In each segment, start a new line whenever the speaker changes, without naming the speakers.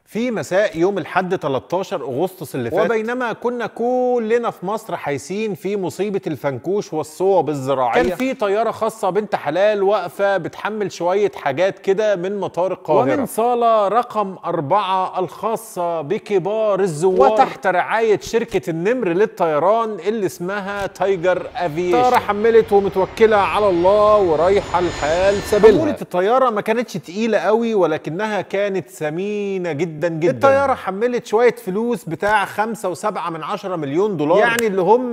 في مساء يوم الحد 13 اغسطس اللي فات وبينما كنا كلنا في مصر حايسين في مصيبه الفنكوش والصوب الزراعيه كان في طياره خاصه بنت حلال واقفه بتحمل شويه حاجات كده من مطار القاهره ومن صاله رقم أربعة الخاصه بكبار الزوار وتحت رعايه شركه النمر للطيران اللي اسمها تايجر افيشن طياره حملت ومتوكله على الله ورايحه الحال سبيلها حموله الطياره ما كانتش تقيله قوي ولكنها كانت ثمينه جدا جدا جدا الطياره حملت شويه فلوس بتاع 5.7 من 10 مليون دولار يعني اللي هم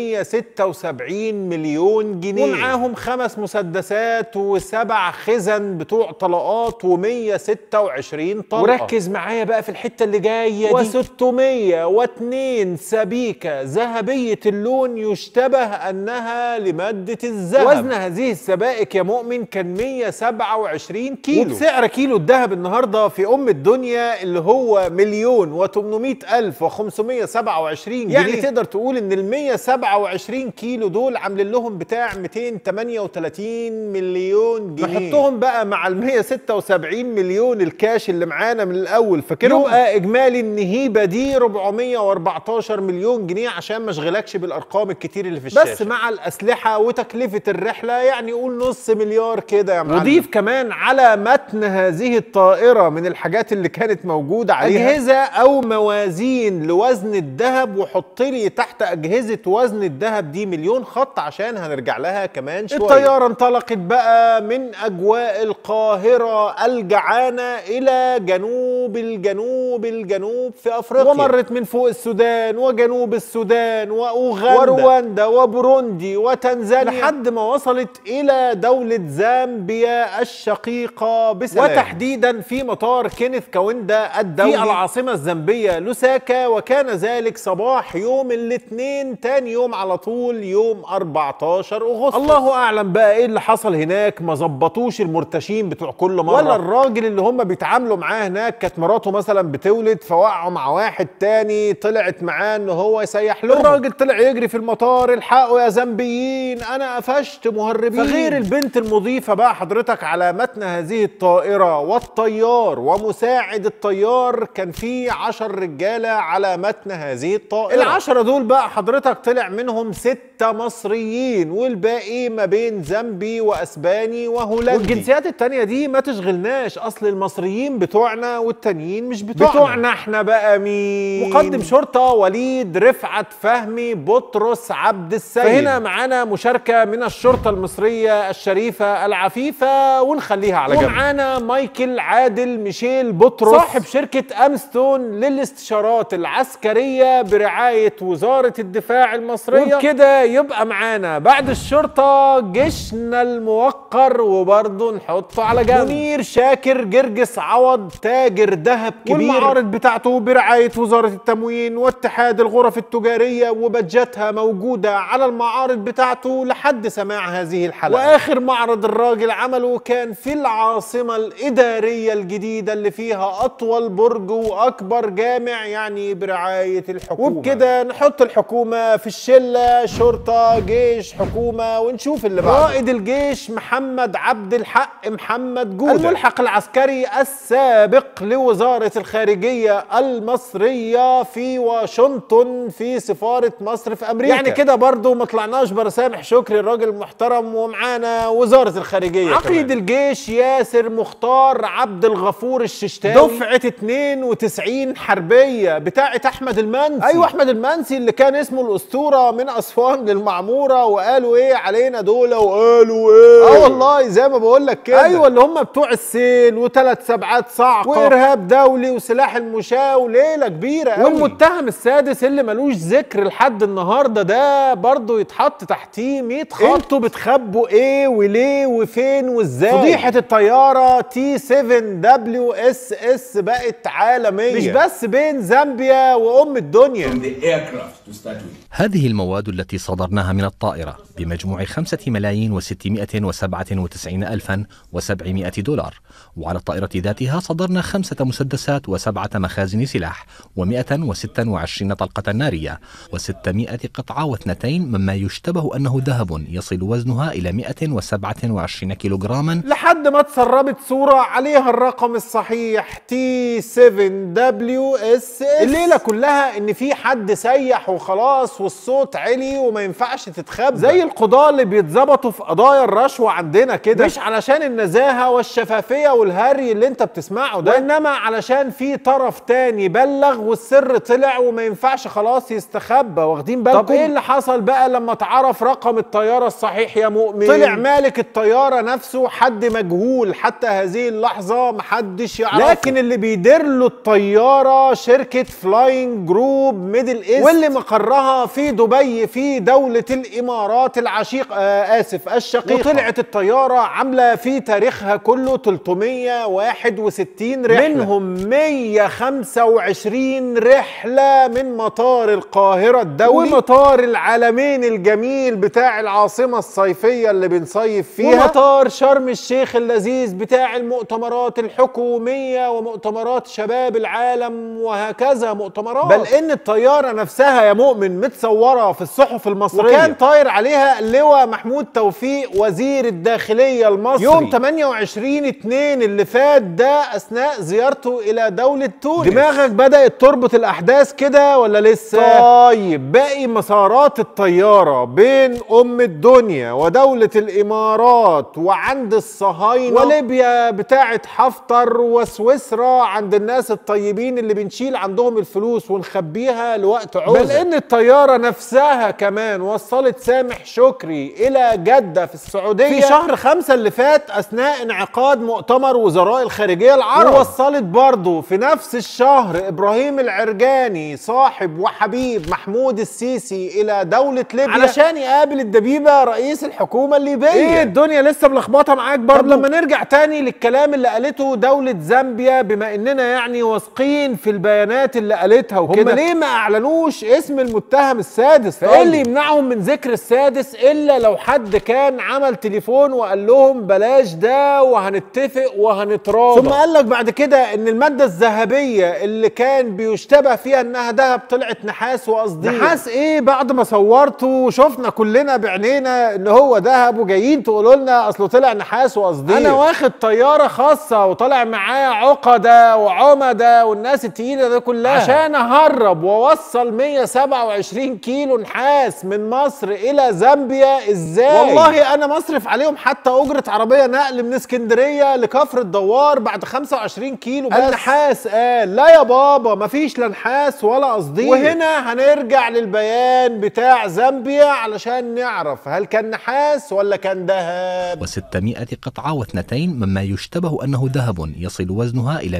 176 مليون جنيه ومعاهم خمس مسدسات وسبع خزن بتوع طلقات و126 طلقه وركز معايا بقى في الحته اللي جايه دي و602 سبيكه ذهبيه اللون يشتبه انها لماده الذهب وزن هذه السبائك يا مؤمن كان 127 كيلو وبسعر كيلو الذهب النهارده في ام الدنيا اللي هو مليون و800 الف و527 جنيه يعني تقدر تقول ان ال 127 كيلو دول عاملين لهم بتاع 238 مليون جنيه نحطهم بقى مع ال 176 مليون الكاش اللي معانا من الاول فاكرهم يبقى اجمالي النهيبه دي 414 مليون جنيه عشان ما اشغلكش بالارقام الكتير اللي في الشاشه بس مع الاسلحه وتكلفه الرحله يعني قول نص مليار كده يا معلم وضيف كمان على متن هذه الطائره من الحاجات اللي كانت موجوده عليها اجهزه او موازين لوزن الذهب وحط لي تحت اجهزه وزن الذهب دي مليون خط عشان هنرجع لها كمان شويه الطياره انطلقت بقى من اجواء القاهره الجعانه الى جنوب الجنوب الجنوب في افريقيا ومرت من فوق السودان وجنوب السودان واوغندا ورواندا وبروندي وتنزانيا لحد ما وصلت الى دوله زامبيا الشقيقه بسلام وتحديدا في مطار كينيث كاوندا الدولي في العاصمه الزامبيه لوساكا وكان ذلك صباح يوم الاثنين تاني يوم على طول يوم 14 اغسطس الله اعلم بقى ايه اللي حصل هناك ما ظبطوش المرتشين بتوع كل مره ولا الراجل اللي هم بيتعاملوا معاه هناك كانت مراته مثلا بتولد فوقعوا مع واحد تاني طلعت معاه ان هو يسيح لهم الراجل طلع يجري في المطار الحقوا يا زامبيين انا قفشت مهربين فغير البنت المضيفه بقى حضرتك على متن هذه الطائره والطيار ومساعد الطيار كان في عشر رجاله على متن هذه الطائره العشرة دول بقى حضرتك طلع منهم ستة مصريين والباقي ما بين زامبي واسباني وهولندي والجنسيات التانية دي ما تشغلناش اصل المصريين بتوعنا والتانيين مش بتوعنا بتوعنا احنا بقى مين مقدم شرطة وليد رفعت فهمي بطرس عبد السيد فهنا معانا مشاركة من الشرطة المصرية الشريفة العفيفة ونخليها على جنب ومعانا مايكل عادل ميشيل بطرس صاحب شركة أمستون للاستشارات العسكرية برعاية وزارة الدفاع المصرية وبكده يبقى معانا بعد الشرطة جيشنا الموقر وبرضه نحطه على جنب منير شاكر جرجس عوض تاجر ذهب كبير والمعارض بتاعته برعاية وزارة التموين واتحاد الغرف التجارية وبجتها موجودة على المعارض بتاعته لحد سماع هذه الحلقة وآخر معرض الراجل عمله كان في العاصمة الإدارية الجديدة اللي فيها أطول برج وأكبر جامع يعني برعاية الحكومة وبكده نحط الحكومة في الشلة شرطة جيش حكومة ونشوف اللي بعده رائد الجيش محمد عبد الحق محمد جودة الملحق العسكري السابق لوزارة الخارجية المصرية في واشنطن في سفارة مصر في أمريكا يعني كده برضو ما طلعناش برا سامح شكري الراجل المحترم ومعانا وزارة الخارجية عقيد كمان. الجيش ياسر مختار عبد الغفور الششتاوي دفعة 92 حربية بتاعة أحمد المنسي أيوة أحمد المنسي اللي كان اسمه الأسطورة من أسوان للمعمورة وقالوا إيه علينا دول وقالوا إيه اه والله زي ما بقول لك كده أيوة اللي هم بتوع السيل وثلاث سبعات صعقة وإرهاب دولي وسلاح المشاة وليلة كبيرة قوي والمتهم السادس اللي ملوش ذكر لحد النهاردة ده برضه يتحط تحتيه 100 خط انتوا بتخبوا ايه وليه وفين وازاي فضيحة الطيارة تي 7 دبليو اس اس بقت عالمية مش بس بين زامبيا وام الدنيا
هذه المواد التي صدرناها من الطائرة بمجموع خمسة ملايين وستمائة وسبعة وتسعين ألفا وسبعمائة دولار وعلى الطائرة ذاتها صدرنا خمسة مسدسات وسبعة مخازن سلاح ومائة وستا وعشرين طلقة نارية وستمائة قطعة واثنتين مما يشتبه أنه ذهب يصل وزنها إلى مائة وسبعة وعشرين كيلوغراما
لحد ما تسربت صورة عليها الرقم الصحيح تي بي 7 دبليو اس الليله كلها ان في حد سيح وخلاص والصوت عالي وما ينفعش تتخبى زي القضاه اللي بيتظبطوا في قضايا الرشوه عندنا كده مش علشان النزاهه والشفافيه والهري اللي انت بتسمعه ده وانما علشان في طرف تاني بلغ والسر طلع وما ينفعش خلاص يستخبى واخدين بالكم طب ايه اللي حصل بقى لما اتعرف رقم الطياره الصحيح يا مؤمن طلع مالك الطياره نفسه حد مجهول حتى هذه اللحظه محدش يعرفه لكن اللي بيدير له الطياره شركه فلاينج جروب ميدل ايست واللي مقرها في دبي في دوله الامارات العشيق آه اسف الشقيقه وطلعت الطياره عامله في تاريخها كله 361 رحله منهم 125 رحله من مطار القاهره الدولي ومطار العالمين الجميل بتاع العاصمه الصيفيه اللي بنصيف فيها ومطار شرم الشيخ اللذيذ بتاع المؤتمرات الحكوميه ومؤتمرات شباب العالم وهكذا مؤتمرات بل ان الطياره نفسها يا مؤمن متصوره في الصحف المصريه وكان طاير عليها اللواء محمود توفيق وزير الداخليه المصري يوم 28 2 اللي فات ده اثناء زيارته الى دوله تونس دماغك بدات تربط الاحداث كده ولا لسه طيب باقي مسارات الطياره بين ام الدنيا ودوله الامارات وعند الصهاينه وليبيا بتاعه حفتر وسويسرا عند الناس الطيبين اللي بنشيل عندهم الفلوس ونخبيها لوقت عوزه بل ان الطياره نفسها كمان وصلت سامح شكري الى جده في السعوديه في شهر خمسة اللي فات اثناء انعقاد مؤتمر وزراء الخارجيه العرب ووصلت برضه في نفس الشهر ابراهيم العرجاني صاحب وحبيب محمود السيسي الى دوله ليبيا علشان يقابل الدبيبه رئيس الحكومه الليبيه ايه الدنيا لسه ملخبطه معاك برضه طب لما نرجع تاني للكلام اللي قالته دوله زامبيا بما اننا يعني واثقين في البيانات اللي قالتها وكده هم ليه ما اعلنوش اسم المتهم السادس فايه اللي يمنعهم من ذكر السادس الا لو حد كان عمل تليفون وقال لهم بلاش ده وهنتفق وهنتراضى ثم قال لك بعد كده ان الماده الذهبيه اللي كان بيشتبه فيها انها ذهب طلعت نحاس وقصديه نحاس ايه بعد ما صورته وشفنا كلنا بعينينا ان هو ذهب وجايين تقولوا لنا اصله طلع نحاس وقصديه انا واخد طياره خاصه وطالع معايا عقده وعمده والناس التقيله دي كلها عشان اهرب واوصل 127 كيلو نحاس من مصر الى زامبيا ازاي والله انا مصرف عليهم حتى اجره عربيه نقل من اسكندريه لكفر الدوار بعد 25 كيلو بس النحاس قال لا يا بابا مفيش لا نحاس ولا قصديه وهنا هنرجع للبيان بتاع زامبيا علشان نعرف هل كان نحاس ولا كان ذهب
و600 قطعة واثنتين مما يشتبه أنه ذهب يصل وزنها إلى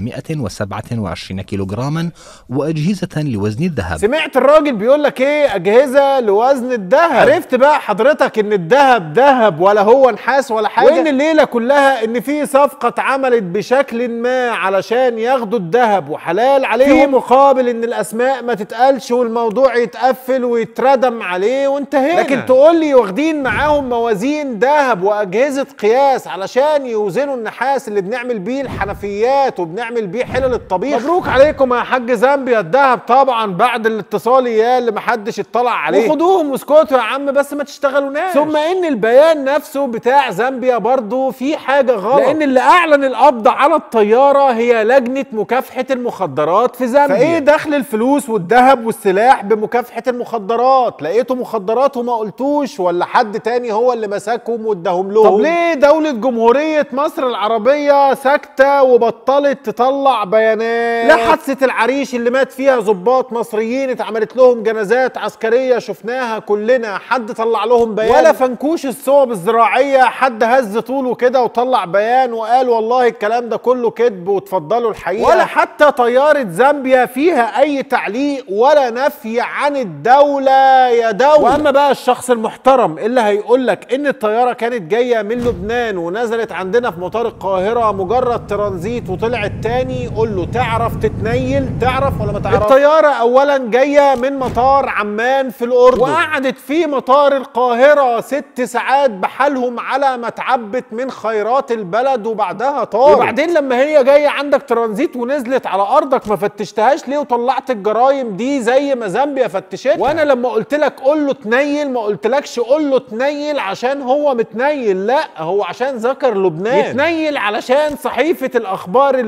127 كيلوغراما وأجهزة لوزن الذهب
سمعت الراجل بيقول لك ايه اجهزه لوزن الذهب عرفت بقى حضرتك ان الذهب ذهب ولا هو نحاس ولا حاجه وان الليله كلها ان في صفقه اتعملت بشكل ما علشان ياخدوا الذهب وحلال عليهم في مقابل ان الاسماء ما تتقالش والموضوع يتقفل ويتردم عليه وانتهينا لكن تقول لي واخدين معاهم موازين ذهب واجهزه قياس علشان يوزنوا النحاس اللي بنعمل بيه الحنفيات وبنعمل بيه حلل الطبيخ مبروك عليكم يا حاج زامبيا الذهب طبعا بعد الاتصال اياه اللي محدش اطلع عليه وخدوهم واسكتوا يا عم بس ما تشتغلوناش ثم ان البيان نفسه بتاع زامبيا برضه في حاجه غلط لان اللي اعلن القبض على الطياره هي لجنه مكافحه المخدرات في زامبيا فايه دخل الفلوس والذهب والسلاح بمكافحه المخدرات لقيته مخدرات وما قلتوش ولا حد تاني هو اللي مسكهم واداهم لهم طب ليه دوله جمهوريه مصر العربيه ساكته وبطلت تطلع بيانات لا حادثه العريش اللي مات فيها ضباط مصريين اتعملت لهم جنازات عسكريه شفناها كلنا حد طلع لهم بيان ولا فنكوش الصوب الزراعيه حد هز طوله كده وطلع بيان وقال والله الكلام ده كله كذب وتفضلوا الحقيقه ولا حتى طياره زامبيا فيها اي تعليق ولا نفي عن الدوله يا دوله واما بقى الشخص المحترم اللي هيقول لك ان الطياره كانت جايه من لبنان ونزلت عندنا في مطار القاهره مجرد ترانزيت وطلعت تاني قول له تعرف تتنيل تعرف ولا ما تعرف الطياره اولا جايه من مطار عمان في الاردن وقعدت في مطار القاهره ست ساعات بحالهم على ما اتعبت من خيرات البلد وبعدها طار وبعدين لما هي جايه عندك ترانزيت ونزلت على ارضك ما فتشتهاش ليه وطلعت الجرايم دي زي ما زامبيا فتشتها وانا لما قلت لك قول له تنيل ما قلتلكش قول له تنيل عشان هو متنيل لا هو عشان ذكر لبنان يتنيل علشان صحيفه الاخبار اللبنانيه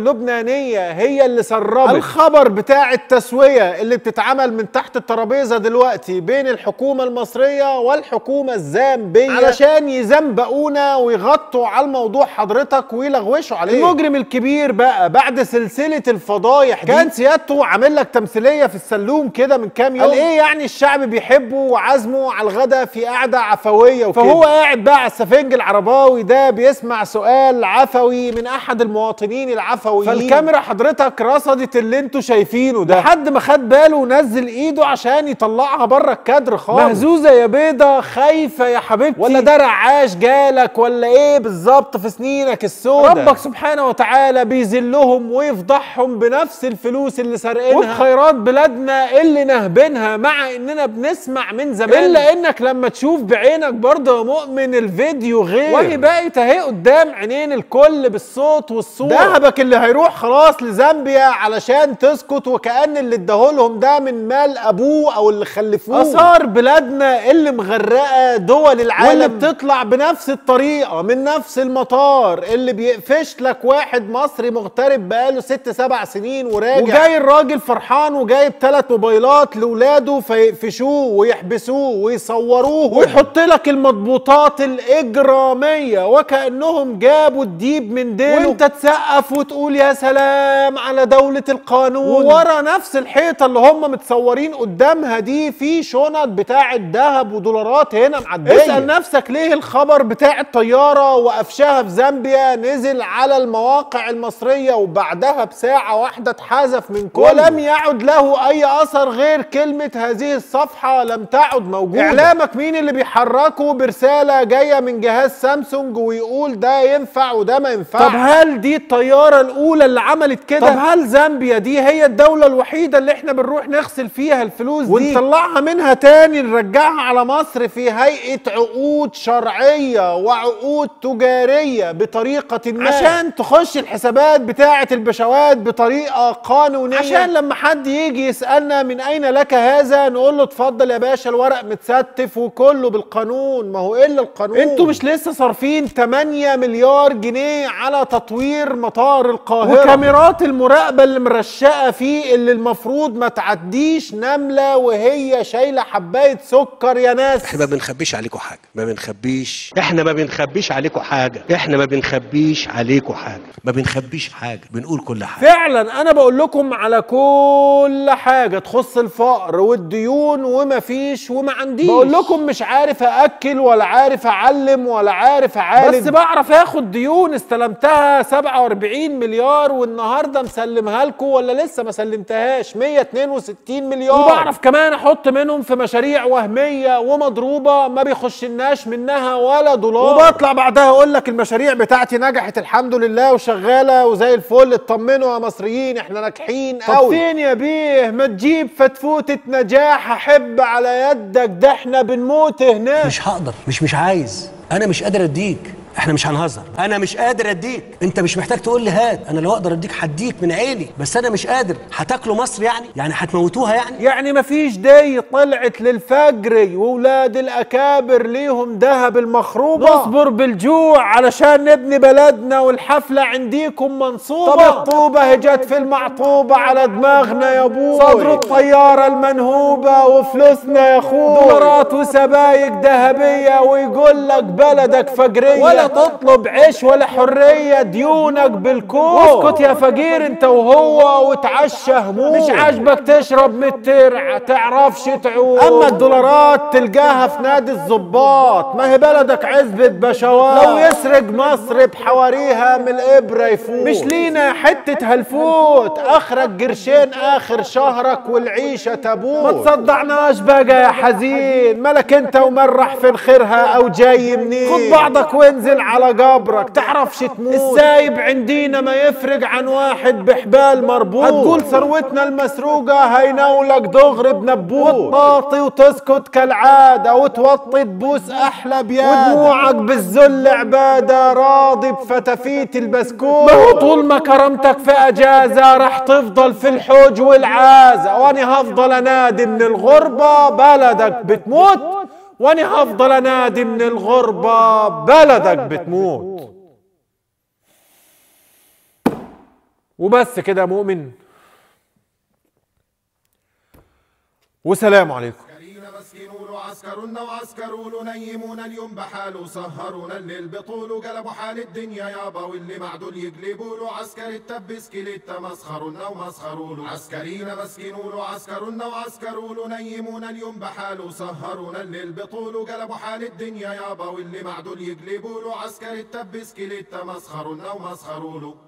الفلانيه هي اللي سربت الخبر بتاع التسويه اللي بتتعمل من تحت الترابيزه دلوقتي بين الحكومه المصريه والحكومه الزامبيه علشان يزنبقونا ويغطوا على الموضوع حضرتك ويلغوشوا عليه المجرم الكبير بقى بعد سلسله الفضايح دي كان سيادته عامل لك تمثيليه في السلوم كده من كام يوم قال ايه يعني الشعب بيحبه وعزمه على الغدا في قعده عفويه وكده فهو قاعد بقى على السفنج العرباوي ده بيسمع سؤال عفوي من احد المواطنين العفويين فالكاميرا حضرتك رصدت اللي انتوا شايفينه ده لحد ما خد باله ونزل ايده عشان يطلعها بره الكادر خالص مهزوزه يا بيضه خايفه يا حبيبتي ولا ده رعاش جالك ولا ايه بالظبط في سنينك السوداء ربك سبحانه وتعالى بيذلهم ويفضحهم بنفس الفلوس اللي سارقينها وبخيرات بلادنا اللي نهبنها مع اننا بنسمع من زمان الا انك لما تشوف بعينك برضه يا مؤمن الفيديو غير وهي بقت اهي قدام عينين الكل بالصوت والصوره دهبك اللي هيروح خلاص لزامبيا علشان تسكت وكأن اللي اداهولهم ده من مال ابوه او اللي خلفوه اثار بلادنا اللي مغرقه دول العالم واللي بتطلع بنفس الطريقه من نفس المطار اللي بيقفش لك واحد مصري مغترب بقاله ست سبع سنين وراجع وجاي الراجل فرحان وجايب ثلاث موبايلات لاولاده فيقفشوه ويحبسوه ويصوروه ويحط لك المضبوطات الاجراميه وكانهم جابوا الديب من ديله وانت تسقف وتقول يا سلام على دوله القانون وورا نفس الحيطه اللي هم متصورين قدامها دي في شنط بتاعه ذهب ودولارات هنا معديه اسال نفسك ليه الخبر بتاع الطياره وقفشها في زامبيا نزل على المواقع المصريه وبعدها بساعه واحده اتحذف من كل ولم يعد له اي اثر غير كلمه هذه الصفحه لم تعد موجوده اعلامك مين اللي بيحركه برساله جايه من جهاز سامسونج ويقول ده ينفع وده ما ينفعش طب هل دي الطياره الاولى اللي عملت كده طب هل زامبيا دي هي الدوله الوحيده اللي احنا بنروح نغسل فيها الفلوس دي ونطلعها منها تاني نرجعها على مصر في هيئه عقود شرعيه وعقود تجاريه بطريقه ما عشان تخش الحسابات بتاعه البشوات بطريقه قانونيه عشان لما حد يجي يسالنا من اين لك هذا نقول له اتفضل يا باشا الورق متستف وكله بالقانون ما هو الا القانون انتوا مش لسه صارفين 8 مليار جنيه على تطوير مطار القاهره وكاميرات المراقبه اللي مرشقه فيه اللي المفروض ما تعديش نمله وهي شايله حبايه سكر يا ناس
احنا ما بنخبيش عليكم حاجه ما بنخبيش احنا ما بنخبيش عليكم حاجه احنا ما بنخبيش عليكم حاجه ما بنخبيش حاجه بنقول كل حاجه
فعلا انا بقول لكم على كل حاجه تخص الفقر والديون وما فيش وما عنديش بقول لكم مش عارف ااكل ولا عارف اعلم ولا عارف اعالج بس بعرف اخد ديون استلمتها 47 مليار والنهارده مسلمها لكم ولا لسه ما سلمتهاش 162 مليار وبعرف كمان احط منهم في مشاريع وهميه ومضروبه ما بيخشلناش منها ولا دولار وبطلع بعدها اقول لك المشاريع بتاعتي نجحت الحمد لله وشغاله وزي الفل اطمنوا يا مصريين احنا ناجحين قوي طب فين يا بيه ما تجيب فتفوته نجاح احب على يدك ده احنا بنموت هناك
مش هقدر مش مش عايز انا مش قادر اديك احنا مش هنهزر انا مش قادر اديك انت مش محتاج تقول لي هات انا لو اقدر اديك هديك من عيني بس انا مش قادر هتاكلوا مصر يعني يعني هتموتوها يعني
يعني مفيش دي طلعت للفجر وولاد الاكابر ليهم دهب المخروبه نصبر بالجوع علشان نبني بلدنا والحفله عنديكم منصوبه طب الطوبه هجت في المعطوبه على دماغنا يا ابوي صدر الطياره المنهوبه وفلوسنا يا اخوي دولارات وسبايك ذهبيه ويقول لك بلدك فقريه ولا تطلب عيش ولا حريه ديونك بالكون اسكت يا فقير انت وهو وتعشى هموم مش عاجبك تشرب من الترع تعرفش تعوم اما الدولارات تلقاها في نادي الظباط ما هي بلدك عزبة بشوات لو يسرق مصر بحواريها من الابرة يفوت مش لينا حتة هالفوت اخرك قرشين اخر شهرك والعيشة تبوت ما تصدعناش بقى يا حزين مالك انت ومرح في خيرها او جاي منين خد بعضك وانزل على قبرك تعرفش تموت السايب عندينا ما يفرق عن واحد بحبال مربوط هتقول ثروتنا المسروقة هينولك دغري بنبوت وتطاطي وتسكت كالعادة وتوطي تبوس احلى بيادة ودموعك بالذل عبادة راضي بفتافيت البسكوت ما هو طول ما كرمتك في اجازة رح تفضل في الحوج والعازة وانا هفضل انادي من الغربة بلدك بتموت وانا هفضل انادي من الغربة بلدك بتموت وبس كده يا مؤمن وسلام عليكم
مسكينون وعسكرون وعسكرون نيمون اليوم بحاله سهرون الليل بطوله قلبوا حال الدنيا يابا واللي معدول يقلبوا له عسكر التب سكيلت مسخرون ومسخرون عسكرينا مسكينون وعسكرون وعسكرون نيمون اليوم بحاله سهرون الليل بطوله قلبوا حال الدنيا يابا واللي معدول يقلبوا له عسكر التب سكيلت مسخرون ومسخرون